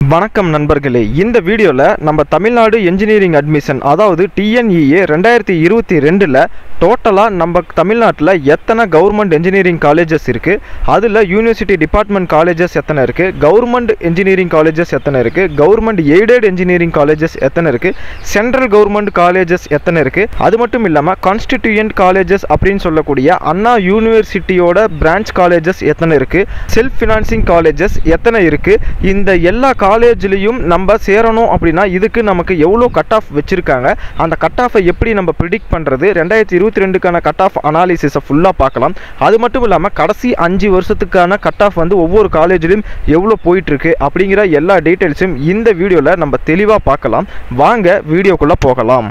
வணக்கம் நண்பர்களே இந்த வீடியோவில் நம்ம தமிழ்நாடு என்ஜினியரிங் அட்மிஷன் அதாவது டிஎன்இஏ ரெண்டாயிரத்தி இருபத்தி ரெண்டில் டோட்டலாக நம்ம தமிழ்நாட்டில் எத்தனை கவர்மெண்ட் என்ஜினியரிங் காலேஜஸ் இருக்குது அதில் யூனிவர்சிட்டி டிபார்ட்மெண்ட் காலேஜஸ் எத்தனை இருக்குது கவர்மெண்ட் என்ஜினியரிங் காலேஜஸ் எத்தனை இருக்குது கவர்மெண்ட் எய்டட் என்ஜினியரிங் காலேஜஸ் எத்தனை இருக்குது சென்ட்ரல் கவர்மெண்ட் காலேஜஸ் எத்தனை இருக்குது அது மட்டும் இல்லாமல் கான்ஸ்டிடியூயன்ட் காலேஜஸ் அப்படின்னு சொல்லக்கூடிய அண்ணா யூனிவர்சிட்டியோட பிரான்ச் காலேஜஸ் எத்தனை இருக்குது செல்ஃப் ஃபினான்சிங் காலேஜஸ் எத்தனை இருக்குது இந்த எல்லா காலேஜ்லேயும் நம்ம சேரணும் அப்படின்னா இதுக்கு நமக்கு எவ்வளோ கட் ஆஃப் வச்சுருக்காங்க அந்த கட் ஆஃபை எப்படி நம்ம ப்ரிடிக்ட் பண்ணுறது ரெண்டாயிரத்தி இருபத்தி ரெண்டுக்கான கட் ஆஃப் அனாலிசிஸை ஃபுல்லாக பார்க்கலாம் அது மட்டும் இல்லாமல் கடைசி அஞ்சு வருஷத்துக்கான கட் ஆஃப் வந்து ஒவ்வொரு காலேஜ்லையும் எவ்வளோ போயிட்டுருக்கு அப்படிங்கிற எல்லா டீட்டெயில்ஸும் இந்த வீடியோவில் நம்ம தெளிவாக பார்க்கலாம் வாங்க வீடியோக்குள்ளே போகலாம்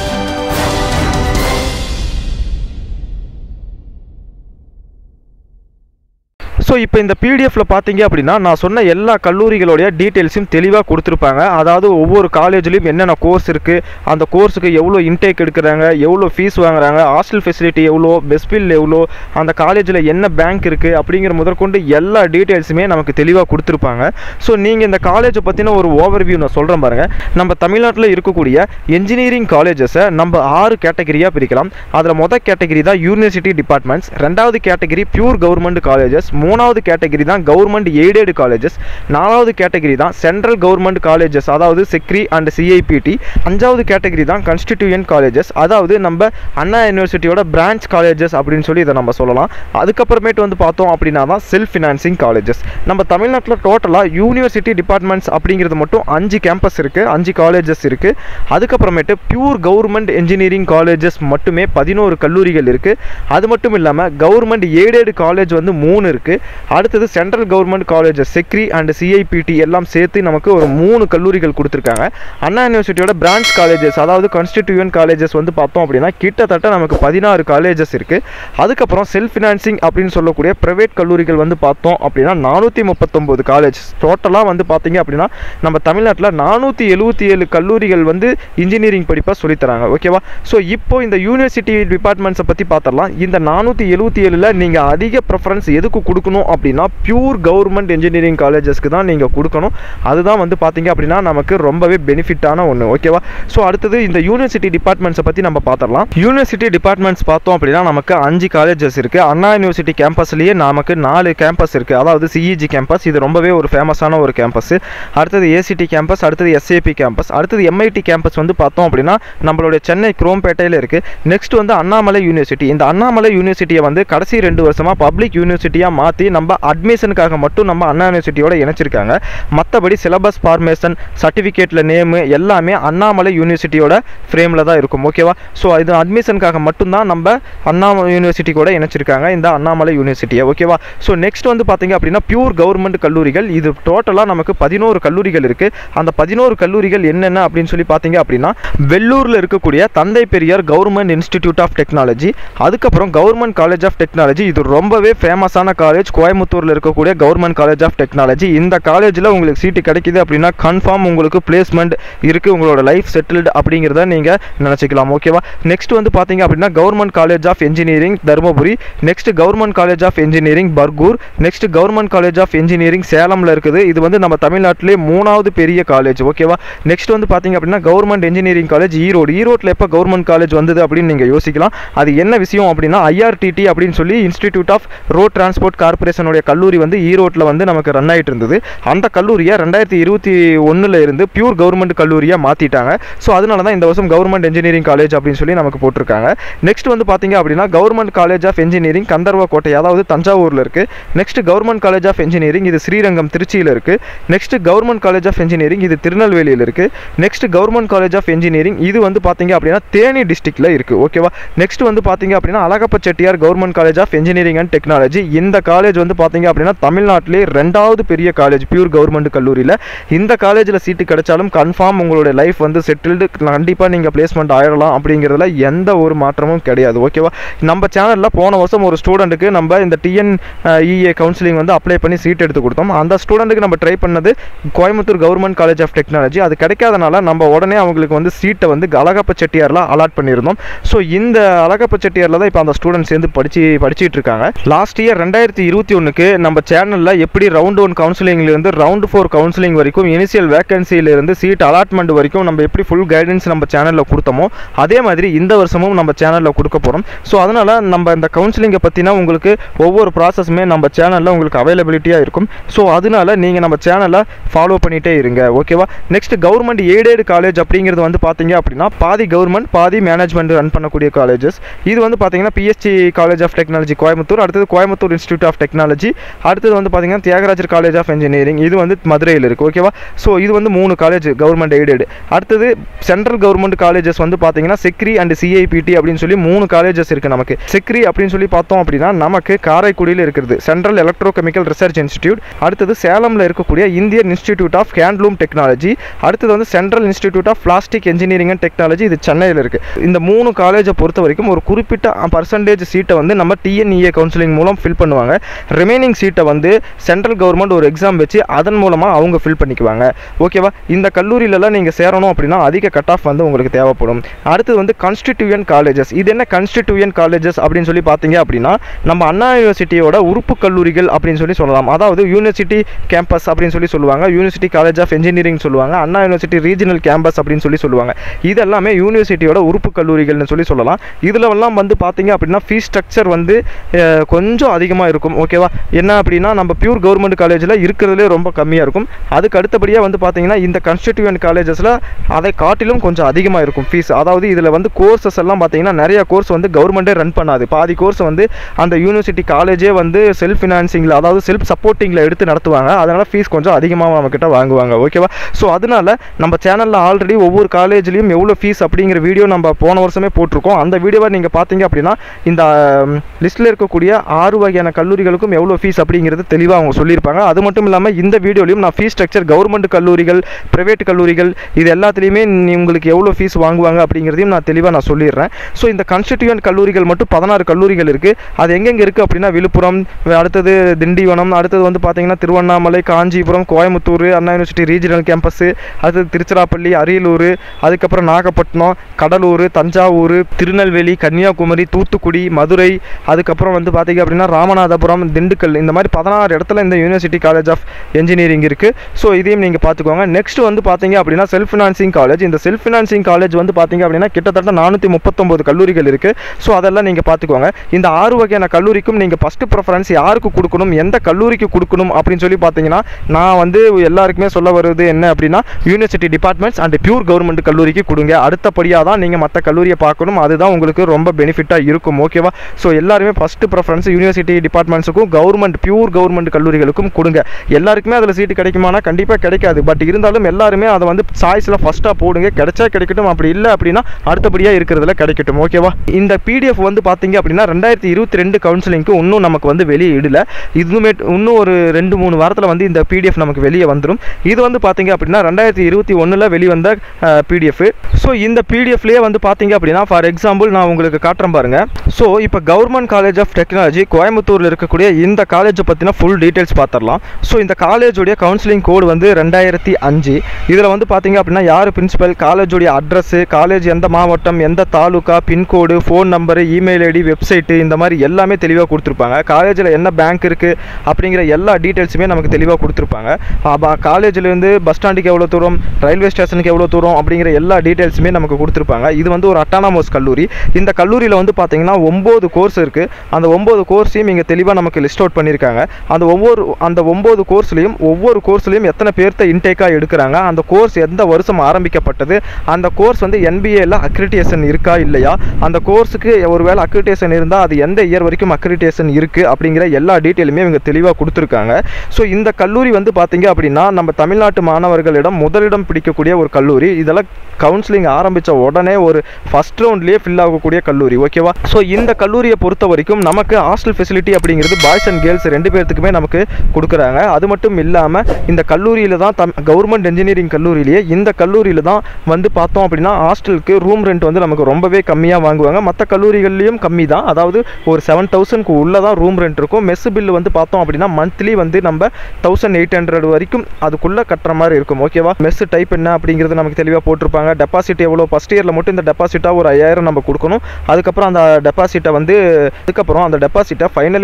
ஸோ இப்போ இந்த பிடிஎஃப்ல பார்த்தீங்க அப்படின்னா நான் சொன்ன எல்லா கல்லூரிகளுடைய டீட்டெயில்ஸும் தெளிவாக கொடுத்துருப்பாங்க அதாவது ஒவ்வொரு காலேஜ்லையும் என்னென்ன கோர்ஸ் இருக்குது அந்த கோர்ஸுக்கு எவ்வளோ இன்டேக் எடுக்கிறாங்க எவ்வளோ ஃபீஸ் வாங்குறாங்க ஹாஸ்டல் ஃபெசிலிட்டி எவ்வளோ பெஸ் பில் எவ்வளோ அந்த காலேஜில் என்ன பேங்க் இருக்குது அப்படிங்கிற முதற்கொண்டு எல்லா டீட்டெயில்ஸுமே நமக்கு தெளிவாக கொடுத்துருப்பாங்க ஸோ நீங்கள் இந்த காலேஜை பற்றின ஒரு ஓவர்வியூ நான் சொல்கிறேன் பாருங்கள் நம்ம தமிழ்நாட்டில் இருக்கக்கூடிய என்ஜினியரிங் காலேஜஸை நம்ம ஆறு கேட்டகரியாக பிரிக்கலாம் அதில் மொதல் கேட்டகரி தான் யூனிவர்சிட்டி டிபார்ட்மெண்ட்ஸ் ரெண்டாவது கேட்டகரி பியூர் கவர்மெண்ட் காலேஜஸ் மூணாவது கேட்டகரி தான் கவர்மெண்ட் எய்டட் காலேஜஸ் நாலாவது கேட்டகரி தான் சென்ட்ரல் கவர்மெண்ட் காலேஜஸ் அதாவது செக்ரி அண்ட் சிஐபிடி அஞ்சாவது கேட்டகரி தான் கான்ஸ்டிடியூயன்ட் காலேஜஸ் அதாவது நம்ம அண்ணா யூனிவர்சிட்டியோட பிரான்ச் காலேஜஸ் அப்படின்னு சொல்லி இதை நம்ம சொல்லலாம் அதுக்கப்புறமேட்டு வந்து பார்த்தோம் அப்படின்னா தான் செல்ஃப் ஃபினான்சிங் காலேஜஸ் நம்ம தமிழ்நாட்டில் டோட்டலாக யூனிவர்சிட்டி டிபார்ட்மெண்ட்ஸ் அப்படிங்கிறது மட்டும் அஞ்சு கேம்பஸ் இருக்குது அஞ்சு காலேஜஸ் இருக்குது அதுக்கப்புறமேட்டு பியூர் கவர்மெண்ட் என்ஜினியரிங் காலேஜஸ் மட்டுமே பதினோரு கல்லூரிகள் இருக்குது அது மட்டும் இல்லாமல் கவர்மெண்ட் எய்டட் காலேஜ் வந்து மூணு இருக்குது அடுத்தது central government colleges CECRI and CIPT எல்லாம் சேர்த்து நமக்கு ஒரு மூணு கல்லூரிகள் கொடுத்துருக்காங்க அண்ணா யூனிவர்சிட்டியோட பிரான்ச் காலேஜஸ் அதாவது கான்ஸ்டிடியூயன்ட் காலேஜஸ் வந்து பார்த்தோம் அப்படின்னா கிட்டத்தட்ட நமக்கு பதினாறு காலேஜஸ் இருக்குது அதுக்கப்புறம் செல்ஃப் ஃபினான்சிங் அப்படின்னு சொல்லக்கூடிய ப்ரைவேட் கல்லூரிகள் வந்து பார்த்தோம் அப்படின்னா நானூற்றி முப்பத்தொம்போது காலேஜ் டோட்டலாக வந்து பார்த்தீங்க அப்படின்னா நம்ம தமிழ்நாட்டில் நானூற்றி எழுபத்தி ஏழு கல்லூரிகள் வந்து இன்ஜினியரிங் படிப்பாக சொல்லித்தராங்க ஓகேவா ஸோ இப்போ இந்த யூனிவர்சிட்டி டிபார்ட்மெண்ட்ஸை பற்றி பார்த்துடலாம் இந்த நானூற்றி எழுபத்தி ஏழில் நீங்கள் அதிக ப்ரிஃபரன்ஸ் எதுக்கு கொடுக்கணும் அப்படின்னா பியூர் கவர்மெண்ட் இன்ஜினியரிங் காலேஜஸ்க்கு தான் நீங்கள் கொடுக்கணும் அதுதான் வந்து பார்த்தீங்க அப்படின்னா நமக்கு ரொம்பவே பெனிஃபிட்டான ஒன்று ஓகேவா ஸோ அடுத்தது இந்த யூனிவர்சிட்டி டிபார்ட்மெண்ட்ஸை பற்றி நம்ம பார்த்துடலாம் யூனிவர்சிட்டி டிபார்ட்மெண்ட்ஸ் பார்த்தோம் அப்படின்னா நமக்கு அஞ்சு காலேஜஸ் இருக்குது அண்ணா யூனிவர்சிட்டி கேம்பஸ்லேயே நமக்கு நாலு கேம்பஸ் இருக்குது அதாவது சிஇஜி கேம்பஸ் இது ரொம்பவே ஒரு ஃபேமஸான ஒரு கேம்பஸ் அடுத்தது ஏசிடி கேம்பஸ் அடுத்தது எஸ்ஏபி கேம்பஸ் அடுத்தது எம்ஐடி கேம்பஸ் வந்து பார்த்தோம் அப்படின்னா நம்மளுடைய சென்னை குரோம்பேட்டையில் இருக்குது நெக்ஸ்ட் வந்து அண்ணாமலை யூனிவர்சிட்டி இந்த அண்ணாமலை யூனிவர்சிட்டியை வந்து கடைசி ரெண்டு வருஷமாக பப்ளிக் யூனிவர்சிட்டியாக மாற்றி நம்ம அட்மிஷனுக்காக மட்டும் நம்ம அண்ணா யூனிவர்சிட்டியோட இணைச்சிருக்காங்க மற்றபடி சிலபஸ் ஃபார்மேஷன் சர்டிஃபிகேட்டில் நேமு எல்லாமே அண்ணாமலை யூனிவர்சிட்டியோட ஃப்ரேமில் தான் இருக்கும் ஓகேவா ஸோ இது அட்மிஷனுக்காக மட்டும்தான் நம்ம அண்ணா யூனிவர்சிட்டி கூட இணைச்சிருக்காங்க இந்த அண்ணாமலை யூனிவர்சிட்டியை ஓகேவா ஸோ நெக்ஸ்ட் வந்து பார்த்தீங்க அப்படின்னா பியூர் கவர்மெண்ட் கல்லூரிகள் இது டோட்டலாக நமக்கு பதினோரு கல்லூரிகள் இருக்குது அந்த பதினோரு கல்லூரிகள் என்னென்ன அப்படின்னு சொல்லி பார்த்தீங்க அப்படின்னா வெள்ளூரில் இருக்கக்கூடிய தந்தை Periyar government institute of technology அதுக்கப்புறம் கவர்மெண்ட் காலேஜ் ஆஃப் டெக்னாலஜி இது ரொம்பவே ஃபேமஸான காலேஜ் கோயம்புத்தூரில் இருக்கக்கூடிய கவர்மெண்ட் காலேஜ் ஆஃப் டெக்னாலஜி இந்த காலேஜில் உங்களுக்கு சீட்டு கிடைக்குது அப்படின்னா கன்ஃபார்ம் உங்களுக்கு பிளேஸ்மெண்ட் இருக்குது உங்களோட லைஃப் செட்டில்டு அப்படிங்கிறத நீங்கள் நினச்சிக்கலாம் ஓகேவா நெக்ஸ்ட் வந்து பார்த்தீங்க அப்படின்னா government college of engineering Dharmapuri next government college of engineering Bargur next government college of engineering சேலமில் இருக்குது இது வந்து நம்ம தமிழ்நாட்டிலே மூணாவது பெரிய காலேஜ் ஓகேவா நெக்ஸ்ட் வந்து பார்த்தீங்க அப்படின்னா கவர்மெண்ட் இன்ஜினியரிங் காலேஜ் ஈரோடு ஈரோட்டில் எப்போ கவர்மெண்ட் காலேஜ் வந்தது அப்படின்னு நீங்கள் யோசிக்கலாம் அது என்ன விஷயம் அப்படின்னா ஐஆர்டிடி அப்படின்னு சொல்லி இன்ஸ்டிடியூட் ஆஃப் ரோட் டிரான்ஸ்போர்ட் கார்பரேஷனுடைய கல்லூரி வந்து ஈரோட்டில் வந்து நமக்கு ரன் ஆகிட்டு இருந்தது அந்த கல்லூரியை ரெண்டாயிரத்தி இருபத்தி ஒன்றில் இருந்து பியூர் கவர்மெண்ட் கல்லூரியாக மாற்றிட்டாங்க ஸோ அதனால தான் இந்த வருஷம் கவர்மெண்ட் இன்ஜினியரிங் காலேஜ் அப்படின்னு சொல்லி நமக்கு போட்டிருக்காங்க நெக்ஸ்ட் வந்து பார்த்தீங்க அப்படின்னா கவர்மெண்ட் காலேஜ் ஆஃப் இன்ஜினியரிங் கந்தர்வ கோட்டை அதாவது தஞ்சாவூரில் இருக்குது next government college of engineering இது ஸ்ரீரங்கம் திருச்சியில் இருக்குது next government college of engineering இது திருநெல்வேலியில் இருக்குது next government college of engineering இது வந்து பார்த்தீங்க அப்படின்னா தேனி டிஸ்ட்ரிக்டில் இருக்குது ஓகேவா நெக்ஸ்ட் வந்து பார்த்தீங்க அப்படின்னா Alagappa Chettiar government college of engineering and technology இந்த காலேஜ் வந்து பார்த்தீங்க அப்படின்னா தமிழ்நாட்டிலே ரெண்டாவது பெரிய காலேஜ் பியூர் கவர்மெண்ட் கல்லூரியில் இந்த காலேஜில் சீட்டு கிடைச்சாலும் கன்ஃபார்ம் உங்களுடைய லைஃப் வந்து செட்டில்டு கண்டிப்பாக நீங்கள் பிளேஸ்மெண்ட் ஆயிடலாம் அப்படிங்கிறதுல எந்த ஒரு மாற்றமும் கிடையாது ஓகேவா நம்ம சேனலில் போன வருஷம் ஒரு ஸ்டூடெண்ட்டுக்கு நம்ம இந்த டிஎன் இஏ கவுன்சிலிங் வந்து அப்ளை பண்ணி சீட் எடுத்து கொடுத்தோம் அந்த ஸ்டூடெண்ட்டுக்கு நம்ம ட்ரை பண்ணது Coimbatore government college of technology அது கிடைக்காதனால நம்ம உடனே அவங்களுக்கு வந்து சீட்டை வந்து அழகப்ப செட்டியாரில் அலாட் பண்ணியிருந்தோம் ஸோ இந்த அழகப்ப செட்டியாரில் தான் இப்போ அந்த ஸ்டூடெண்ட் சேர்ந்து படிச்சு படிச்சிட்டு இருக்காங்க லாஸ்ட் இயர் ரெண்டாயிரத்தி இருபத்தி இருபத்தி ஒன்றுக்கு நம்ம சேனலில் எப்படி ரவுண்ட் ஒன் கவுன்சிலிங்லேருந்து ரவுண்ட் ஃபோர் கவுன்சிலிங் வரைக்கும் இனிஷியல் வேகன்சியிலேருந்து சீட் அலாட்மெண்ட் வரைக்கும் நம்ம எப்படி ஃபுல் கைடன்ஸ் நம்ம சேனலில் கொடுத்தோமோ அதே மாதிரி இந்த வருஷமும் நம்ம சேனலில் கொடுக்க போகிறோம் ஸோ அதனால் நம்ம இந்த கவுன்சிலிங்கை பற்றினா உங்களுக்கு ஒவ்வொரு ப்ராசஸுமே நம்ம சேனலில் உங்களுக்கு அவைலபிலிட்டியாக இருக்கும் ஸோ அதனால நீங்கள் நம்ம சேனலை ஃபாலோ பண்ணிகிட்டே இருங்க ஓகேவா நெக்ஸ்ட் கவர்மெண்ட் எய்டட் காலேஜ் அப்படிங்கிறது வந்து பார்த்தீங்க அப்படின்னா பாதி கவர்மெண்ட் பாதி மேனேஜ்மெண்ட் ரன் பண்ணக்கூடிய காலேஜஸ் இது வந்து பார்த்தீங்கன்னா PSG college of technology Coimbatore அடுத்தது கோயம்புத்தூர் இன்ஸ்டியூட் ஆஃப் டெக்னாலஜி அடுத்தது வந்து பார்த்தீங்கன்னா தியாகராஜர் காலேஜ் ஆஃப் இன்ஜினியரிங் இது வந்து மதுரையில் இருக்குது ஓகேவா ஸோ இது வந்து மூணு காலேஜ் கவர்மெண்ட் எய்டட் அடுத்தது சென்ட்ரல் கவர்மெண்ட் காலேஜஸ் வந்து பார்த்தீங்கன்னா செக்ரி அண்ட் சிஐபிடி அப்படின்னு சொல்லி மூணு காலேஜஸ் இருக்குது நமக்கு செக்ரி அப்படின்னு சொல்லி பார்த்தோம் அப்படின்னா நமக்கு காரைக்குடியில் இருக்கிறது சென்ட்ரல் எலக்ட்ரோகெமிக்கல் ரிசர்ச் இன்ஸ்டிடியூட் அடுத்தது சேலமில் இருக்கக்கூடிய Indian institute of handloom technology அடுத்தது வந்து central institute of plastic engineering and technology இது சென்னையில் இருக்குது இந்த மூணு காலேஜை பொறுத்த வரைக்கும் ஒரு குறிப்பிட்ட பர்சன்டேஜ் சீட்டை வந்து நம்ம டிஎன்இஏ கவுன்சிலிங் மூலம் ஃபில் பண்ணுவாங்க ரிமைனிங் சீட்டை வந்து சென்ட்ரல் கவர்மெண்ட் ஒரு எக்ஸாம் வச்சு அதன் மூலமாக அவங்க ஃபில் பண்ணிக்குவாங்க ஓகேவா இந்த கல்லூரியிலலாம் நீங்கள் சேரணும் அப்படின்னா அதிக கட் ஆஃப் வந்து உங்களுக்கு தேவைப்படும் அடுத்தது வந்து கான்ஸ்டிடியூயன் காலேஜஸ் இது என்ன கான்ஸ்டிடியூயன் காலேஜஸ் அப்படின்னு சொல்லி பார்த்தீங்க அப்படின்னா நம்ம அண்ணா யூனிவர்சிட்டியோட உறுப்பு கல்லூரிகள் அப்படின்னு சொல்லி சொல்லலாம் அதாவது யூனிவர்சிட்டி கேம்பஸ் அப்படின்னு சொல்லி சொல்லுவாங்க யூனிவர்சிட்டி காலேஜ் ஆஃப் இன்ஜினியரிங் சொல்லுவாங்க அண்ணா யூனிவர்சிட்டி ரீஜனல் கேம்பஸ் அப்படின்னு சொல்லி சொல்லுவாங்க இதெல்லாமே யூனிவர்சிட்டியோட உறுப்பு கல்லூரிகள்னு சொல்லி சொல்லலாம் இதில் எல்லாம் வந்து பார்த்தீங்க அப்படின்னா ஃபீஸ் ஸ்ட்ரக்சர் வந்து அஹ், கொஞ்சம் அதிகமாக இருக்கும் ஓகேவா என்ன அப்படின்னா நம்ம பியூர் கவர்மெண்ட் காலேஜில் இருக்கிறதுலே ரொம்ப கம்மியாக இருக்கும் அதுக்கு அடுத்தபடியாக வந்து பார்த்தீங்கன்னா இந்த கன்ஸ்டிடியூவன்ட் காலேஜஸில் அதை காட்டிலும் கொஞ்சம் அதிகமாக இருக்கும் ஃபீஸ் அதாவது இதில் வந்து கோர்சஸ் எல்லாம் பார்த்தீங்கன்னா நிறைய கோர்ஸ் வந்து கவர்மெண்ட்டே ரன் பண்ணாது பாதி கோர்ஸ் வந்து அந்த யூனிவர்சிட்டி காலேஜே வந்து செல்ஃப் ஃபினான்சிங்கில் அதாவது செல்ஃப் சப்போர்ட்டிங்கில் எடுத்து நடத்துவாங்க அதனால் ஃபீஸ் கொஞ்சம் அதிகமாக நம்மக்கிட்ட வாங்குவாங்க ஓகேவா ஸோ அதனால நம்ம சேனலில் ஆல்ரெடி ஒவ்வொரு காலேஜ்லேயும் எவ்வளோ ஃபீஸ் அப்படிங்கிற வீடியோ நம்ம போன வருஷமே போட்டிருக்கோம் அந்த வீடியோவை நீங்கள் பார்த்தீங்க அப்படின்னா இந்த லிஸ்ட்டில் இருக்கக்கூடிய ஆறு வகையான கல்லூரிகளுக்கும் எவ்வளோ ஃபீஸ் அப்படிங்கிறது தெளிவாக அவங்க சொல்லியிருப்பாங்க அது மட்டும் இல்லாமல் இந்த வீடியோலையும் நான் ஃபீஸ் ஸ்ட்ரக்சர் கவர்மெண்ட் கல்லூரிகள் ப்ரைவேட் கல்லூரிகள் இது எல்லாத்துலேயுமே நீ உங்களுக்கு எவ்வளோ ஃபீஸ் வாங்குவாங்க அப்படிங்கிறதையும் நான் தெளிவாக நான் சொல்லிடுறேன் ஸோ இந்த கான்ஸ்டிடியூயன்ட் கல்லூரிகள் மட்டும் பதினாறு கல்லூரிகள் இருக்குது அது எங்கெங்கே இருக்குது அப்படின்னா விழுப்புரம் அடுத்தது திண்டிவனம் அடுத்தது வந்து பார்த்தீங்கன்னா Tiruvannamalai Kanchipuram Coimbatore Anna university regional campus அடுத்தது திருச்சிராப்பள்ளி அரியலூர் அதுக்கப்புறம் நாகப்பட்டினம் கடலூர் தஞ்சாவூர் திருநெல்வேலி கன்னியாகுமரி தூத்துக்குடி மதுரை அதுக்கப்புறம் வந்து பார்த்தீங்க அப்படின்னா ராமநாதபுரம் திண்டுக்கல் இந்த மாதிரி பதினாறு இடத்துல இந்த யூனிவர்சிட்டி காலேஜ் ஆஃப் இன்ஜினியரிங் இருக்குது ஸோ இதையும் நீங்கள் பார்த்துக்கோங்க நெக்ஸ்ட் வந்து பார்த்தீங்க அப்படின்னா செல்ஃப் ஃபினான்சிங் காலேஜ் இந்த செல்ஃப் ஃபினான்சிங் காலேஜ் வந்து பார்த்தீங்க அப்படின்னா கிட்டத்தட்ட நானூற்றி முப்பத்தொம்போது கல்லூரிகள் இருக்குது ஸோ அதெல்லாம் நீங்கள் பார்த்துக்கோங்க இந்த ஆறு வகையான கல்லூரிக்கும் நீங்கள் ஃபஸ்ட்டு ப்ரிஃபரன்ஸ் யாருக்கு கொடுக்கணும் எந்த கல்லூரிக்கு கொடுக்கணும் அப்படின்னு சொல்லி பார்த்தீங்கன்னா நான் வந்து எல்லாருக்குமே சொல்ல வருது என்ன அப்படின்னா university departments and pure government கல்லூரிக்கு கொடுங்க அடுத்தபடியாக தான் நீங்கள் மற்ற கல்லூரியை பார்க்கணும் அதுதான் உங்களுக்கு ரொம்ப பெனிஃபிட்டாக இருக்கும் ஓகேவா ஸோ எல்லாருமே ஃபஸ்ட்டு ப்ரிஃபரன்ஸ் யூனிவர்சிட்டி டிபார்ட்மெண்ட்ஸுக்கும் கவர்மெண்ட் பியூர் கவர்மெண்ட் கல்லூரிகளுக்கும் கொடுங்க எல்லாருக்குமே அதில் சீட்டு கிடைக்குமானா கண்டிப்பாக கிடைக்காது பட் இருந்தாலும் எல்லாருமே அதை வந்து சாய்ஸில் ஃபஸ்ட்டாக போடுங்க கிடைச்சா கிடைக்கட்டும் அப்படி இல்லை அப்படின்னா அடுத்தபடியாக இருக்கிறதுல கிடைக்கட்டும் ஓகேவா இந்த பிடிஎஃப் வந்து பார்த்தீங்க அப்படின்னா ரெண்டாயிரத்தி இருபத்தி ரெண்டு கவுன்சிலிங்க்கு இன்னும் நமக்கு வந்து வெளியே இடல இதுவுமே இன்னும் ஒரு ரெண்டு மூணு வாரத்தில் வந்து இந்த பிடிஎஃப் நமக்கு வெளியே வந்துடும் இது வந்து பார்த்தீங்க அப்படின்னா ரெண்டாயிரத்தி இருபத்தி ஒன்றில் வெளிவந்த பிடிஎஃப் ஸோ இந்த பிடிஎஃப்லேயே வந்து பார்த்தீங்க அப்படின்னா ஃபார் எக்ஸாம்பிள் நான் உங்களுக்கு காட்டுறேன் பாருங்க ஸோ இப்போ கவர்மெண்ட் காலேஜ் ஆஃப் டெக்னாலஜி கோயம்புத்தூரில் இருக்கக்கூடிய இந்த காலேஜை பற்றின ஃபுல் டீட்டெயில்ஸ் பார்த்துடலாம் ஸோ இந்த காலேஜோடைய கவுன்சிலிங் கோடு வந்து ரெண்டாயிரத்தி அஞ்சு இதில் வந்து பார்த்தீங்க அப்படின்னா யார் பிரின்சிபல் காலேஜோடைய அட்ரஸ்ஸு காலேஜ் எந்த மாவட்டம் எந்த taluka pincode phone number email ID website இந்த மாதிரி எல்லாமே தெளிவாக கொடுத்துருப்பாங்க காலேஜில் என்ன பேங்க் இருக்குது அப்படிங்கிற எல்லா டீட்டெயில்ஸுமே நமக்கு தெளிவாக கொடுத்துருப்பாங்க காலேஜ்லேருந்து பஸ் ஸ்டாண்டுக்கு எவ்வளோ தூரம் ரயில்வே ஸ்டேஷனுக்கு எவ்வளோ தூரம் அப்படிங்கிற எல்லா டீட்டெயில்ஸுமே நமக்கு கொடுத்துருப்பாங்க இது வந்து ஒரு அட்டானமஸ் கல்லூரி இந்த கல்லூரியில் வந்து பார்த்தீங்கன்னா ஒம்பது கோர்ஸ் இருக்குது அந்த ஒம்பது கோர்ஸையும் இங்கே தெளிவாக நமக்கு லிஸ்ட் அவுட் பண்ணியிருக்காங்க அந்த ஒவ்வொரு அந்த ஒம்பது கோர்ஸ்லையும் ஒவ்வொரு கோர்ஸ்லையும் எத்தனை பேர்த்த இன்டேக்காக எடுக்கிறாங்க அந்த கோர்ஸ் எந்த வருஷம் ஆரம்பிக்கப்பட்டது அந்த கோர்ஸ் வந்து என்பிஏல அக்ரிடியேஷன் இருக்கா இல்லையா அந்த கோர்ஸுக்கு ஒருவேளை அக்ரிடியேஷன் இருந்தால் அது எந்த இயர் வரைக்கும் அக்ரிடியேஷன் இருக்குது அப்படிங்கிற எல்லா டீட்டெயிலுமே இவங்க தெளிவாக கொடுத்துருக்காங்க ஸோ இந்த கல்லூரி வந்து பார்த்தீங்க அப்படின்னா நம்ம தமிழ்நாட்டு மாணவர்களிடம் முதலிடம் பிடிக்கக்கூடிய ஒரு கல்லூரி இதெல்லாம் கவுன்சிலிங் ஆரம்பித்த உடனே ஒரு ஃபஸ்ட் ரவுண்ட்லேயே ஃபில் ஆகக்கூடிய கல்லூரி ஓகேவா ஸோ இந்த கல்லூரியை பொறுத்த வரைக்கும் நமக்கு ஹாஸ்டல் ஃபெசிலிட்டி அப்படிங்கிறது பாய்ஸ் அண்ட் கேர்ள்ஸ் ரெண்டு பேர்த்துக்குமே நமக்கு கொடுக்குறாங்க அது மட்டும் இல்லாமல் இந்த கல்லூரியில் தான் தம் கவர்மெண்ட் இன்ஜினியரிங் கல்லூரியிலேயே இந்த கல்லூரியில் தான் வந்து பார்த்தோம் அப்படின்னா ஹாஸ்டலுக்கு ரூம் ரெண்ட் வந்து நமக்கு ரொம்பவே கம்மியாக வாங்குவாங்க மற்ற கல்லூரிகள்லையும் கம்மி தான் அதாவது ஒரு செவன் தௌசண்ட்க்கு உள்ளே தான் ரூம் ரெண்ட் இருக்கும் மெஸ் பில் வந்து பார்த்தோம் அப்படின்னா மந்த்லி வந்து நம்ம தௌசண்ட் எயிட் ஹண்ட்ரட் வரைக்கும் அதுக்குள்ளே கட்டுற மாதிரி இருக்கும் ஓகேவா மெஸ் டைப் என்ன அப்படிங்கிறது நமக்கு தெளிவாக போட்டிருப்பாங்க டெபாசிட் எவ்வளோ ஃபஸ்ட் இயரில் மட்டும் இந்த டெபாசிட்டாக ஒரு ஐயாயிரம் நம்ம கொடுக்கணும் அதுக்கப்புறம் அந்த டெபாசிட்டை வந்து அதுக்கப்புறம் அந்த டெபாசிட்டை ஃபைனல் இயர் முடிச்சுட்டு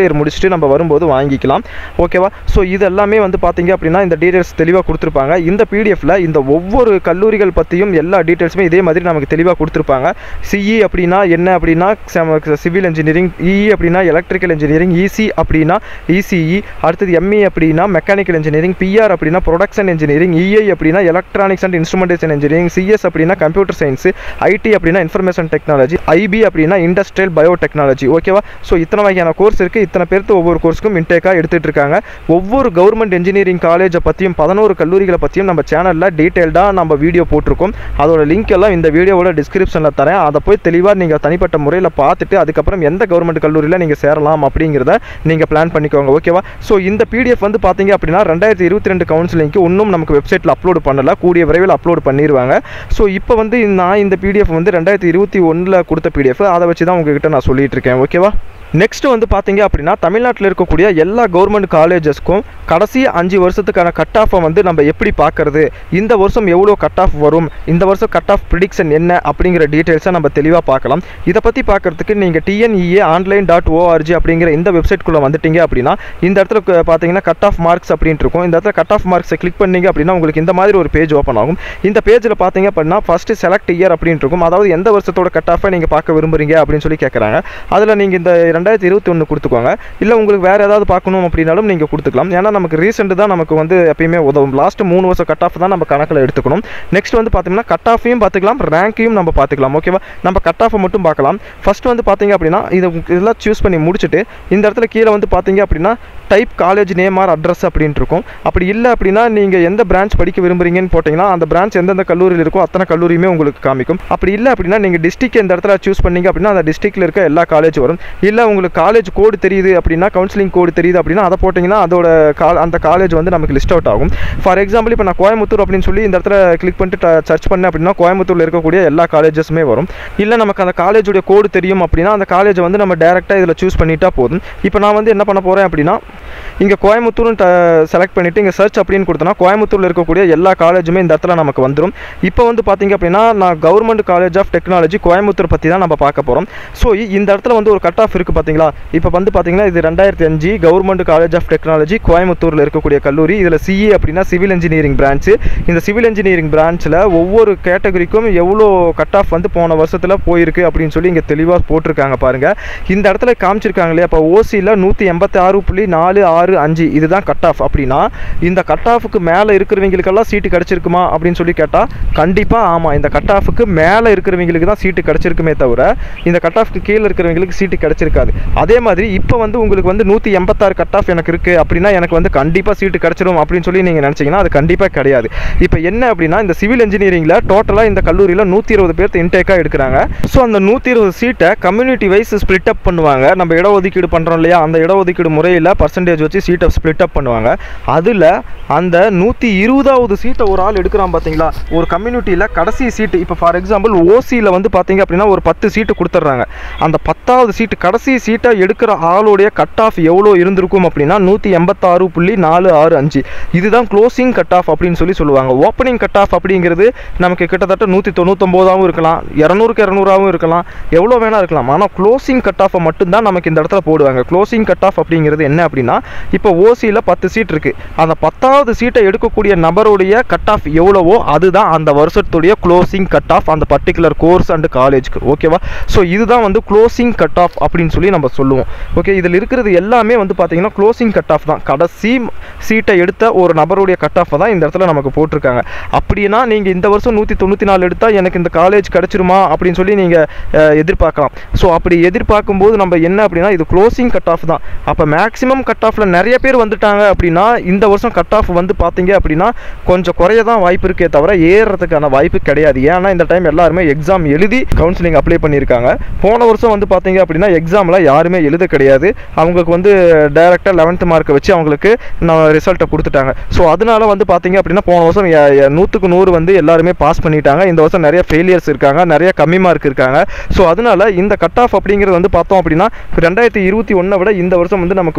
முடிச்சுட்டு நம்ம வரும்போது வாங்கிக்கலாம் ஓகேவா ஸோ இது எல்லாமே வந்து பார்த்தீங்க அப்படின்னா இந்த டீட்டெயில்ஸ் தெளிவாக கொடுத்துருப்பாங்க இந்த பிடிஎஃப்ல இந்த ஒவ்வொரு கல்லூரிகள் பற்றியும் எல்லா டீட்டெயில்ஸுமே இதே மாதிரி நமக்கு தெளிவாக கொடுத்துருப்பாங்க சிஇ அப்படின்னா என்ன அப்படின்னா சிவில் இன்ஜினியரிங் இஇ அப்படின்னா எலக்ட்ரிக்கல் இன்ஜினியரிங் இசி அப்படின்னா இசிஇ அடுத்தது எம்இ அப்படின்னா மெக்கானிக்கல் இன்ஜினியரிங் பிஆர் அப்படின்னா ப்ரொடக்ஷன் இன்ஜினியரிங் இஐ அப்படின்னா electronics and instrumentation engineering CS அப்படின்னா கம்ப்யூட்டர் சயின்ஸ் ஐடி அப்படின்னா இன்ஃபர்மேஷன் டெக்னாலஜி ஐபி அப்படின்னா இண்டஸ்ட்ரியல் பயோடெக்னாலஜி ஓகேவா ஸோ இத்தனை வகையான கோர்ஸ் இருக்குது இத்தனை பேர்த்து ஒவ்வொரு கோர்ஸுக்கும் இன்டேக்காக எடுத்துகிட்டு இருக்காங்க ஒவ்வொரு கவர்மெண்ட் இன்ஜினியரிங் காலேஜை பற்றியும் பதினோரு கல்லூரிகளை பற்றியும் நம்ம சேனலில் டீட்டெயில்டாக நம்ம வீடியோ போட்டிருக்கோம் அதோட லிங்க் எல்லாம் இந்த வீடியோவோட டிஸ்கிரிப்ஷனில் தரேன் அதை போய் தெளிவாக நீங்கள் தனிப்பட்ட முறையில் பார்த்துட்டு அதுக்கப்புறம் எந்த கவர்மெண்ட் கல்லூரியில் நீங்கள் சேரலாம் அப்படிங்கிறத நீங்கள் பிளான் பண்ணிக்கோங்க ஓகேவா ஸோ இந்த பிடிஎஃப் வந்து பார்த்தீங்க அப்படின்னா ரெண்டாயிரத்தி இருபத்தி ரெண்டு கவுன்சிலிங்க்கு இன்னும் நமக்கு வெப்சைட்டில் அப்லோட் பண்ணல கூடிய விரைவில் அப்லோட் பண்ணிடுவாங்க ஸோ இப்போ வந்து நான் இந்த பிடிஎஃப் வந்து ரெண்டாயிரத்தி இருபத்தி ஒன்றில் கொடுத்த பிடிஎஃப் அதை வச்சு தான் உங்ககிட்ட நான் சொல்லிட்டு இருக்கேன் ஓகேவா நெக்ஸ்ட் வந்து பார்த்தீங்க அப்படின்னா தமிழ்நாட்டில் இருக்கக்கூடிய எல்லா கவர்மெண்ட் காலேஜஸ்க்கும் கடைசி அஞ்சு வருஷத்துக்கான கட் ஆஃபை வந்து நம்ம எப்படி பார்க்கறது இந்த வருஷம் எவ்வளோ கட் ஆஃப் வரும் இந்த வருஷம் கட் ஆஃப் ப்ரிடிக்ஷன் என்ன அப்படிங்கிற டீட்டெயில்ஸை நம்ம தெளிவாக பார்க்கலாம் இதை பற்றி பார்க்கறதுக்கு நீங்கள் டிஎன்இஏ ஆன்லைன் டாட் ஓஆர்ஜி அப்படிங்கிற இந்த வெப்சைட்குள்ளே வந்துட்டீங்க அப்படின்னா இந்த இடத்துல கு- பார்த்தீங்கன்னா கட் ஆஃப் மார்க்ஸ் அப்படின்ட்டு இருக்கும் இந்த இடத்துல கட் ஆஃப் மார்க்ஸை கிளிக் பண்ணீங்க அப்படின்னா உங்களுக்கு இந்த மாதிரி ஒரு பேஜ் ஓப்பன் ஆகும் இந்த பேஜில் பார்த்தீங்க அப்படின்னா ஃபஸ்ட்டு செலக்ட் இயர் அப்படின்ட்டு இருக்கும் அதாவது எந்த வருஷத்தோட கட் ஆஃபை நீங்கள் பார்க்க விரும்புறீங்க அப்படின்னு சொல்லி கேட்குறாங்க அதில் நீங்கள் இந்த ரெண்டாயிரத்தி இருபத்தி ஒன்று கொடுத்துக்கோங்க இல்லை உங்களுக்கு வேறு ஏதாவது பார்க்கணும் அப்படின்னாலும் நீங்கள் கொடுத்துக்கலாம் ஏன்னா நமக்கு ரீசெண்ட் தான் நமக்கு வந்து எப்பயுமே உதவும் லாஸ்ட் மூணு வருஷம் கட் ஆஃப் தான் நம்ம கணக்கில் எடுத்துக்கணும் நெக்ஸ்ட் வந்து பார்த்தீங்கன்னா கட் ஆஃபையும் பார்த்துக்கலாம் ரேங்க்கையும் நம்ம பார்த்துக்கலாம் ஓகேவா நம்ம கட் ஆஃபை மட்டும் பார்க்கலாம் ஃபர்ஸ்ட் வந்து பார்த்தீங்க அப்படின்னா இதை இதெல்லாம் சூஸ் பண்ணி முடிச்சுட்டு இந்த இடத்துல கீழே வந்து பார்த்தீங்க அப்படின்னா type college name or address அப்படின்ட்டு இருக்கும் அப்படி இல்லை அப்படின்னா நீங்கள் எந்த பிரான்ச் படிக்க விரும்புறீங்கன்னு போட்டிங்கன்னா அந்த பிரான்ச் எந்தெந்த கல்லூரியில் இருக்கோ அத்தனை கல்லூரியுமே உங்களுக்கு காமிக்கும் அப்படி இல்லை அப்படின்னா நீங்கள் டிஸ்ட்ரிக்ட் இந்த இடத்துல சூஸ் பண்ணீங்க அப்படின்னா அந்த டிஸ்ட்ரிக்ட்டில் இருக்க எல்லா காலேஜ் வரும் இல்லை உங்களுக்கு காலேஜ் கோடு தெரியுது அப்படின்னா கவுன்சிலிங் கோடு தெரியுது அப்படின்னா அதை போட்டிங்கன்னா அதோட கா அந்த காலேஜ் வந்து நமக்கு லிஸ்ட் அவுட் ஆகும் ஃபார் எக்ஸாம்பிள் இப்போ நான் கோயம்புத்தூர் அப்படின்னு சொல்லி இந்த இடத்துல கிளிக் பண்ணிட்டு சர்ச் பண்ணேன் அப்படின்னா கோயம்புத்தூரில் இருக்கக்கூடிய எல்லா காலேஜஸுமே வரும் இல்லை நமக்கு அந்த காலேஜுடைய கோடு தெரியும் அப்படின்னா அந்த காலேஜை வந்து நம்ம டேரெக்டாக இதில் சூஸ் பண்ணிட்டா போதும் இப்போ நான் வந்து என்ன பண்ண போகிறேன் அப்படின்னா இங்கே கோயம்புத்தூர்னு செலக்ட் பண்ணிவிட்டு இங்கே சர்ச் அப்படின்னு கொடுத்தனா கோயம்புத்தூரில் இருக்கக்கூடிய எல்லா காலேஜுமே இந்த இடத்துல நமக்கு வந்துடும் இப்போ வந்து பார்த்தீங்க அப்படின்னா நான் government college of technology Coimbatore பற்றி தான் நம்ம பார்க்க போகிறோம் ஸோ இந்த இடத்துல வந்து ஒரு கட் ஆஃப் இருக்குது பார்த்தீங்களா இப்போ வந்து பார்த்தீங்கன்னா இது ரெண்டாயிரத்தி அஞ்சு கவர்மெண்ட் காலேஜ் ஆஃப் டெக்னாலஜி கோயம்புத்தூரில் இருக்கக்கூடிய கல்லூரி இதில் சிஇ அப்படின்னா சிவில் இன்ஜினியரிங் பிரான்ச்சு இந்த சிவில் இன்ஜினியரிங் பிரான்ச்சில் ஒவ்வொரு கேட்டகரிக்கும் எவ்வளோ கட் ஆஃப் வந்து போன வருஷத்தில் போயிருக்கு அப்படின்னு சொல்லி இங்கே தெளிவாக போட்டிருக்காங்க பாருங்கள் இந்த இடத்துல காமிச்சிருக்காங்க இல்லையா இப்போ ஓசியில் நூற்றி எண்பத்தி ஆறு புள்ளி நாலு ஆறு அஞ்சு இதுதான் கட் ஆஃப் அப்படின்னா இந்த கட் ஆஃபுக்கு மேலே இருக்கிறவங்களுக்கெல்லாம் சீட்டு கிடச்சிருக்குமா அப்படின்னு சொல்லி கேட்டால் கண்டிப்பாக ஆமாம் இந்த கட் ஆஃபுக்கு மேலே இருக்கிறவங்களுக்கு தான் சீட்டு கிடச்சிருக்குமே தவிர இந்த கட் ஆஃப்க்கு கீழே இருக்கிறவங்களுக்கு சீட்டு கிடச்சிருக்காது அதே மாதிரி இப்போ வந்து உங்களுக்கு வந்து நூற்றி எண்பத்தாறு கட் ஆஃப் எனக்கு இருக்குது அப்படின்னா எனக்கு வந்து கண்டிப்பாக சீட்டு கிடச்சிரும் அப்படின்னு சொல்லி நீங்கள் நினச்சிங்கன்னா அது கண்டிப்பாக கிடையாது இப்போ என்ன அப்படின்னா இந்த சிவில் இன்ஜினியரிங்கில் டோட்டலாக இந்த கல்லூரியில் நூற்றி இருபது பேர்த்து இன்டேக்காக எடுக்கிறாங்க ஸோ அந்த நூற்றி இருபது சீட்டை கம்யூனிட்டி வைஸ் ஸ்ப்ளிட் அப் பண்ணுவாங்க நம்ம இடஒதுக்கீடு பண்ணுறோம் இல்லையா அந்த இடஒதுக்கீடு முறையில் பர்சன்டேஜ் வச்சு சீட்டை ஸ்ப்ளிட் அப் பண்ணுவாங்க அதில் அந்த நூற்றி இருபதாவது சீட்டை ஒரு ஆள் எடுக்கிறான் பார்த்தீங்களா ஒரு கம்யூனிட்டியில் கடைசி சீட்டு இப்போ ஃபார் எக்ஸாம்பிள் ஓசியில் வந்து பார்த்தீங்க அப்படின்னா ஒரு பத்து சீட்டு கொடுத்துட்றாங்க அந்த பத்தாவது சீட்டு கடைசி சீட்டை எடுக்கிற ஆளுடைய கட் ஆஃப் எவ்வளோ இருந்திருக்கும் அப்படின்னா நூற்றி எண்பத்தாறு புள்ளி நாலு ஆறு அஞ்சு இதுதான் க்ளோசிங் கட் ஆஃப் அப்படின்னு சொல்லி சொல்லுவாங்க ஓப்பனிங் கட் ஆஃப் அப்படிங்கிறது நமக்கு கிட்டத்தட்ட நூற்றி தொண்ணூத்தொம்போதாகவும் இருக்கலாம் இரநூறுக்கு இரநூறாவும் இருக்கலாம் எவ்வளோ வேணா இருக்கலாம் ஆனால் க்ளோசிங் கட் ஆஃபை மட்டும்தான் நமக்கு இந்த இடத்துல போடுவாங்க க்ளோசிங் கட் ஆஃப் அப்படிங்கிறது என்ன அப்படின்னா இப்போ ஓசியில் பத்து சீட் இருக்குது அந்த பத்தாவது சீட்டை எடுக்கக்கூடிய நபருடைய கட் ஆஃப் எவ்வளவோ அதுதான் அந்த வருஷத்துடைய க்ளோசிங் கட் ஆஃப் அந்த பர்டிகுலர் கோர்ஸ் அண்ட் காலேஜ்க்கு ஓகேவா ஸோ இதுதான் வந்து க்ளோசிங் கட் ஆஃப் அப்படின்னு சொல்லி நம்ம சொல்லுவோம் ஓகே இதில் இருக்கிறது எல்லாமே வந்து பார்த்தீங்கன்னா க்ளோசிங் கட் ஆஃப் தான் கடைசி சீட்டை எடுத்த ஒரு நபருடைய கட் ஆஃப் தான் இந்த இடத்துல நமக்கு போட்டிருக்காங்க அப்படின்னா நீங்கள் இந்த வருஷம் நூற்றி தொண்ணூற்றி நாலு எடுத்தால் எனக்கு இந்த காலேஜ் கிடச்சிருமா அப்படின்னு சொல்லி நீங்கள் எதிர்பார்க்கலாம் ஸோ அப்படி எதிர்பார்க்கும்போது நம்ம என்ன அப்படின்னா இது க்ளோசிங் கட் ஆஃப் தான் அப்போ மேக்ஸிமம் கட் ஆஃபில் நிறைய பேர் வந்துட்டாங்க அப்படின்னா இந்த வருஷம் கட் ஆஃப் வந்து பார்த்தீங்க அப்படின்னா கொஞ்சம் குறைய தான் வாய்ப்பு இருக்கே தவிர ஏறுறதுக்கான வாய்ப்பு கிடையாது ஏன்னா இந்த டைம் எல்லாருமே எக்ஸாம் எழுதி கவுன்சிலிங் அப்ளை பண்ணியிருக்காங்க போன வருஷம் வந்து பார்த்தீங்க அப்படின்னா எக்ஸாமில் யாருமே எழுத கிடையாது அவங்களுக்கு வந்து டைரெக்டாக லெவன்த் மார்க்கை வச்சு அவங்களுக்கு நான் ரிசல்ட்டை கொடுத்துட்டாங்க ஸோ அதனால வந்து பார்த்தீங்க அப்படின்னா போன வருஷம் எ- எ- நூற்றுக்கு நூறு வந்து எல்லாருமே பாஸ் பண்ணிட்டாங்க இந்த வருஷம் நிறைய ஃபெயிலியர்ஸ் இருக்காங்க நிறைய கம்மி மார்க் இருக்காங்க ஸோ அதனால இந்த கட் ஆஃப் அப்படிங்கிறது வந்து பார்த்தோம் அப்படின்னா ரெண்டாயிரத்தி இருபத்தி ஒன்றை விட இந்த வருஷம் வந்து நமக்கு குறையிறதுக்கு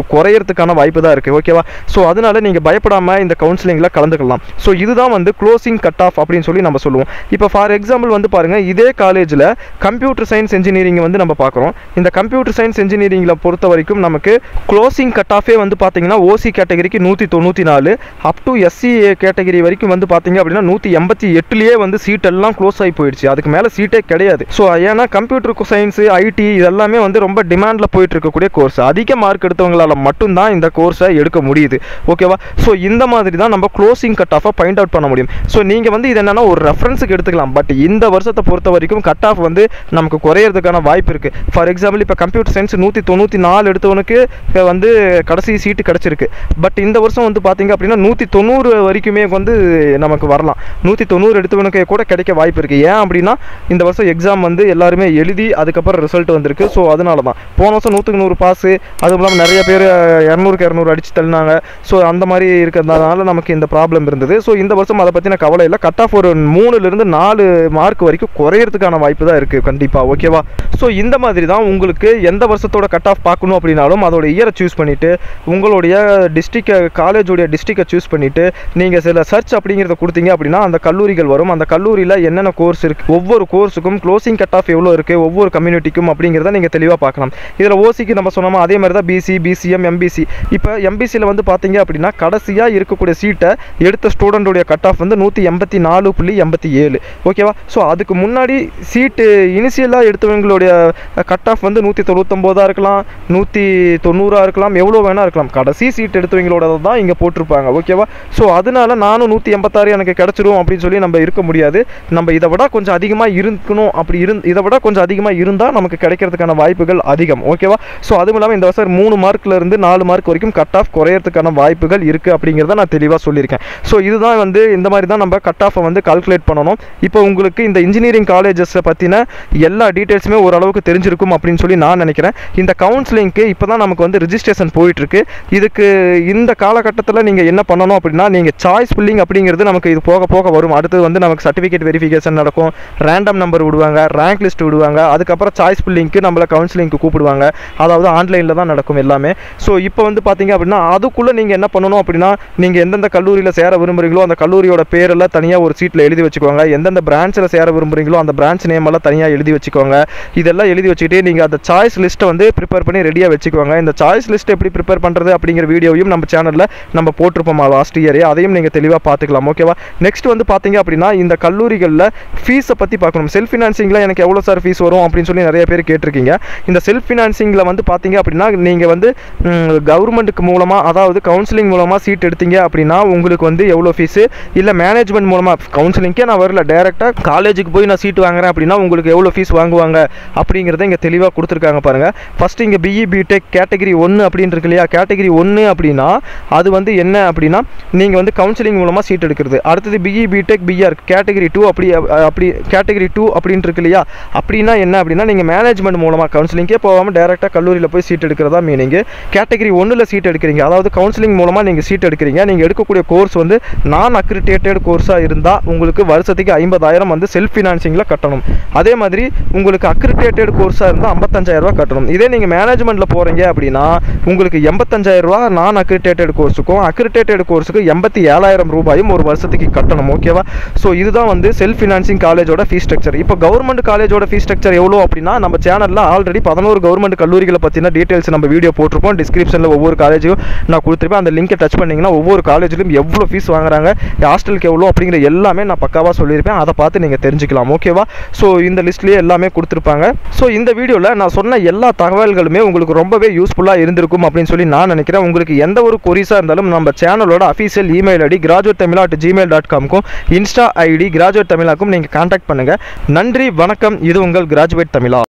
குறையறதுக்கான வாய்ப்பு தான் இருக்குது ஓகேவா ஸோ அதனால நீங்கள் பயப்படாமல் இந்த கவுன்சிலிங்கில் கலந்துக்கலாம் ஸோ இதுதான் வந்து க்ளோசிங் கட் ஆஃப் அப்படின்னு சொல்லி நம்ம சொல்லுவோம் இப்போ ஃபார் எக்ஸாம்பிள் வந்து பாருங்கள் இதே காலேஜில் கம்ப்யூட்டர் சயின்ஸ் இன்ஜினியரிங் வந்து நம்ம பார்க்குறோம் இந்த கம்ப்யூட்டர் சயின்ஸ் இன்ஜினியரிங்கில் பொறுத்த வரைக்கும் நமக்கு க்ளோசிங் கட் ஆஃபே வந்து பார்த்தீங்கன்னா ஓசி கேட்டகரிக்கு நூற்றி தொண்ணூற்றி நாலு அப் டு எஸ்சி கேட்டகரி வரைக்கும் வந்து பார்த்தீங்க அப்படின்னா நூற்றி எண்பத்தி எட்டுலேயே வந்து சீட் எல்லாம் க்ளோஸ் ஆகி போயிடுச்சு அதுக்கு மேலே சீட்டே கிடையாது ஸோ ஏன்னா கம்ப்யூட்டர் சயின்ஸு ஐடி இதெல்லாமே வந்து ரொம்ப டிமாண்டில் போயிட்டு இருக்கக்கூடிய கோர்ஸ் அதிக மார்க் எடுத்தவங்களால மட்டும்தான் இந்த கோர்ஸை எடுக்க முடியுது ஓகேவா ஸோ இந்த மாதிரி தான் நம்ம க்ளோசிங் கட் ஆஃபை பாயிண்ட் அவுட் பண்ண முடியும் ஸோ நீங்கள் வந்து இது என்னன்னா ஒரு ரெஃபரன்ஸுக்கு எடுத்துக்கலாம் பட் இந்த வருஷத்தை பொறுத்த வரைக்கும் கட் ஆஃப் வந்து நமக்கு குறையிறதுக்கான வாய்ப்பு இருக்குது ஃபார் எக்ஸாம்பிள் இப்போ கம்ப்யூட்டர் சயின்ஸ் நூற்றி தொண்ணூற்றி நாலு எடுத்தவனுக்கு அஹ், வந்து கடைசி சீட்டு கிடச்சிருக்கு பட் இந்த வருஷம் வந்து பார்த்தீங்க அப்படின்னா நூற்றி தொண்ணூறு வரைக்குமே வந்து நமக்கு வரலாம் நூற்றி தொண்ணூறு எடுத்தவனுக்கு கூட கிடைக்க வாய்ப்பு இருக்குது ஏன் அப்படின்னா இந்த வருஷம் எக்ஸாம் வந்து எல்லாருமே எழுதி அதுக்கப்புறம் ரிசல்ட் வந்திருக்கு ஸோ அதனால தான் போன வருஷம் நூற்றுக்கு நூறு பாஸு அதுவும் இல்லாமல் நிறைய பேர் இரநூறுக்கு இரநூறு அடிச்சு தள்ளினாங்க ஸோ அந்த மாதிரி இருக்கிறதுனால நமக்கு இந்த ப்ராப்ளம் இருந்தது ஸோ இந்த வருஷம் அதை பற்றின கவலை இல்லை கட் ஆஃப் ஒரு மூணுலேருந்து நாலு மார்க் வரைக்கும் குறையறதுக்கான வாய்ப்பு தான் இருக்குது கண்டிப்பாக ஓகேவா ஸோ இந்த மாதிரி தான் உங்களுக்கு எந்த வருஷத்தோட கட் ஆஃப் பார்க்கணும் அப்படின்னாலும் அதோட இயரை சூஸ் பண்ணிவிட்டு உங்களுடைய டிஸ்ட்ரிக்டை காலேஜோடைய டிஸ்ட்ரிக்டை சூஸ் பண்ணிவிட்டு நீங்கள் சில சர்ச் அப்படிங்கிறத கொடுத்தீங்க அப்படின்னா அந்த கல்லூரிகள் வரும் அந்த கல்லூரியில் என்னென்ன கோர்ஸ் இருக்குது ஒவ்வொரு கோர்ஸுக்கும் க்ளோசிங் கட் ஆஃப் எவ்வளோ இருக்குது ஒவ்வொரு கம்யூனிட்டிக்கும் அப்படிங்கிறத நீங்கள் தெளிவாக பார்க்கலாம் இதில் ஓசிக்கு நம்ம சொன்னோமா அதே மாதிரி தான் பிசி பிசிஎம் எம்பிசி இப்போ எம்பிசியில் வந்து பார்த்தீங்க அப்படின்னா கடைசியாக இருக்கக்கூடிய சீட்டை எடுத்த ஸ்டூடெண்டோடைய கட் ஆஃப் வந்து நூற்றி எண்பத்தி நாலு புள்ளி எண்பத்தி ஏழு ஓகேவா ஸோ அதுக்கு முன்னாடி சீட்டு இனிஷியலாக எடுத்தவங்களுடைய கட் ஆஃப் வந்து நூற்றி தொண்ணூத்தொம்போதாக இருக்கலாம் நூற்றி தொண்ணூறாக இருக்கலாம் எவ்வளோ வேணா இருக்கலாம் கடைசி சீட் எடுத்தவங்களோட தான் இங்கே போட்டிருப்பாங்க ஓகேவா ஸோ அதனால நானும் நூற்றி எண்பத்தாறு எனக்கு கிடச்சிரும் அப்படின்னு சொல்லி நம்ம இருக்க முடியாது நம்ம இதை விட கொஞ்சம் அதிகமாக இருக்கணும் அப்படி இருந் இதை விட கொஞ்சம் அதிகமாக இருந்தால் நமக்கு கிடைக்கிறதுக்கான வாய்ப்புகள் அதிகம் ஓகேவா ஸோ அதுவும் இல்லாமல் இந்த வருஷம் மூணு மார்க்ல இருந்து நாலு மார்க் வரைக்கும் கட் ஆஃப் குறையறதுக்கான வாய்ப்புகள் இருக்குது அப்படிங்கிறத நான் தெளிவாக சொல்லியிருக்கேன் ஸோ இதுதான் வந்து இந்த மாதிரி தான் நம்ம கட் ஆஃபை வந்து கால்குலேட் பண்ணணும் இப்போ உங்களுக்கு இந்த இன்ஜினியரிங் காலேஜஸை பற்றின எல்லா டீட்டெயில்ஸுமே ஓரளவுக்கு தெரிஞ்சிருக்கும் அப்படின்னு சொல்லி நான் நினைக்கிறேன் இந்த கவுன்சிலிங்க்கு இப்போ தான் நமக்கு வந்து ரிஜிஸ்ட்ரேஷன் போயிட்டுருக்கு இதுக்கு இந்த காலகட்டத்தில் நீங்கள் என்ன பண்ணணும் அப்படின்னா நீங்கள் சாய்ஸ் ஃபில்லிங் அப்படிங்கிறது நமக்கு இது போக போக வரும் அடுத்து வந்து நமக்கு சர்டிஃபிகேட் வெரிஃபிகேஷன் நடக்கும் ரேண்டம் நம்பர் விடுவாங்க ரேங்க் லிஸ்ட் விடுவாங்க அதுக்கப்புறம் சாய்ஸ் ஃபில்லிங்க்கு நம்மளை கவுன்சிலிங்க்கு கூப்பிடுவாங்க அதாவது ஆன்லைனில் தான் நடக்கும் எல்லாமே ஸோ இப்போ வந்து பார்த்தீங்க அப்படின்னா அதுக்குள்ளே நீங்கள் என்ன பண்ணணும் அப்படின்னா நீங்கள் எந்தெந்த கல்லூரியில் சேர விரும்புறீங்களோ அந்த கல்லூரியோட பேரெல்லாம் தனியாக ஒரு சீட்டில் எழுதி வச்சுக்கோங்க எந்தெந்த பிரான்ச்சில் சேர விரும்புறீங்களோ அந்த பிரான்ச் நேம் எல்லாம் தனியாக எழுதி வச்சுக்கோங்க இதெல்லாம் எழுதி வச்சுக்கிட்டு நீங்கள் அந்த சாய்ஸ் லிஸ்ட்டை வந்து ப்ரிப்பேர் பண்ணி ரெடியாக வச்சுக்கோங்க இந்த சாய்ஸ் லிஸ்ட் எப்படி ப்ரிப்பேர் பண்ணுறது அப்படிங்கிற வீடியோவையும் நம்ம சேனலில் நம்ம போட்டிருப்போம் லாஸ்ட் இயரே அதையும் நீங்கள் தெளிவாக பார்த்துக்கலாம் ஓகேவா நெக்ஸ்ட் வந்து பார்த்தீங்க அப்படின்னா இந்த கல்லூரிகளில் ஃபீஸை பற்றி பார்க்கணும் செல்ஃப் ஃபினான்சிங்கில் எனக்கு எவ்வளோ சார் ஃபீஸ் வரும் அப்படின்னு சொல்லி நிறைய பேர் கேட்டிருக்கீங்க இந்த செல்ஃப் ஃபினான்சிங்கில் வந்து பார்த்தீங்க அப்படின்னா நீங்கள் வந்து கவர்மெண்ட்டுக்கு மூலமாக அதாவது கவுன்சிலிங் மூலமாக சீட் எடுத்தீங்க அப்படின்னா உங்களுக்கு வந்து எவ்வளோ ஃபீஸு இல்லை மேனேஜ்மெண்ட் மூலமாக கவுன்சிலிங்க்கே நான் வரல டேரெக்டாக காலேஜுக்கு போய் நான் சீட் வாங்குறேன் அப்படின்னா உங்களுக்கு எவ்வளோ ஃபீஸ் வாங்குவாங்க அப்படிங்கிறத இங்கே தெளிவாக கொடுத்துருக்காங்க பாருங்கள் ஃபஸ்ட்டு இங்கே பிஇ பிடெக் கேட்டகரி ஒன்று அப்படின்னு இருக்கு இல்லையா கேட்டகரி ஒன்று அப்படின்னா அது வந்து என்ன அப்படின்னா நீங்கள் வந்து கவுன்சிலிங் மூலமாக சீட் எடுக்கிறது அடுத்தது BE BTech PR category two அப்படி அ- அப்படி கேட்டகரி டூ அப்படின்ட்டு இருக்கு இல்லையா அப்படின்னா என்ன அப்படின்னா நீங்கள் மேனேஜ்மெண்ட் மூலமாக கவுன்சிலிங்கே போகாமல் டேரெக்டாக கல்லூரியில் போய் சீட் எடுக்கிறதா மீனிங் கேட்டகரி ஒன்றில் சீட் எடுக்கிறீங்க அதாவது கவுன்சிலிங் மூலமாக நீங்கள் சீட் எடுக்கிறீங்க நீங்கள் எடுக்கக்கூடிய கோர்ஸ் வந்து நான் அக்ரிடேட்டட் கோர்ஸாக இருந்தால் உங்களுக்கு வருஷத்துக்கு ஐம்பதாயிரம் வந்து செல்ஃப் ஃபினான்சிங்கில் கட்டணும் அதே மாதிரி உங்களுக்கு அக்ரிடேட்டட் கோர்ஸாக இருந்தால் ஐம்பத்தஞ்சாயிரரூவா கட்டணும் இதே நீங்கள் மேனேஜ்மெண்ட்டில் போகிறீங்க அப்படின்னா உங்களுக்கு எண்பத்தஞ்சாயிரரூவா நான் அக்ரிடேட்டட் கோர்ஸுக்கும் அக்ரிடேட்டட் கோர்ஸுக்கு எண்பத்தி ஏழாயிரம் ரூபாயும் ஒரு வருஷத்துக்கு கட்டணும் ஓகேவா ஸோ இதுதான் வந்து செல்ஃப் ஃபினான்சிங் காலேஜோட ஃபீஸ் ஸ்ட்ரக்சர் இப்போ கவர்மெண்ட் காலேஜோட ஃபீஸ் ஸ்ட்ரக்சர் எவ்வளோ அப்படின்னா நம்ம சேனலில் ஆல்ரெடி பதினோரு கவர்மெண்ட் கல்லூரிகளை பற்றின டீட்டெயில்ஸ் நம்ம வீடியோ போட்டிருப்போம் டிஸ்கிரிப்ஷனில் ஒவ்வொரு காலேஜும் நான் கொடுத்துருப்பேன் அந்த லிங்கை டச் பண்ணிங்கன்னா ஒவ்வொரு காலேஜ்லையும் எவ்வளோ ஃபீஸ் வாங்குறாங்க ஹாஸ்டலுக்கு எவ்வளோ அப்படிங்கிற எல்லாமே நான் பக்காவாக சொல்லியிருப்பேன் அதை பார்த்து நீங்கள் தெரிஞ்சுக்கலாம் ஓகேவா ஸோ இந்த லிஸ்ட்லேயே எல்லாமே கொடுத்துருப்பாங்க ஸோ இந்த வீடியோவில் நான் சொன்ன எல்லா தகவல்களுமே உங்களுக்கு ரொம்பவே யூஸ்ஃபுல்லாக இருந்திருக்கும் அப்படின்னு சொல்லி நான் நினைக்கிறேன் உங்களுக்கு எந்த ஒரு கொரிஸாக இருந்தாலும் நம்ம சேனலோட official email ID graduate Tamizha at Gmail dot காம்க்கும் இன்ஸ்டா ஐடி கிராஜுவேட் தமிழாக்கும் நீங்கள் கான்டாக்ட் பண்ணுங்கள் நன்றி வணக்கம் இது உங்கள் கிராஜுவேட் தமிழா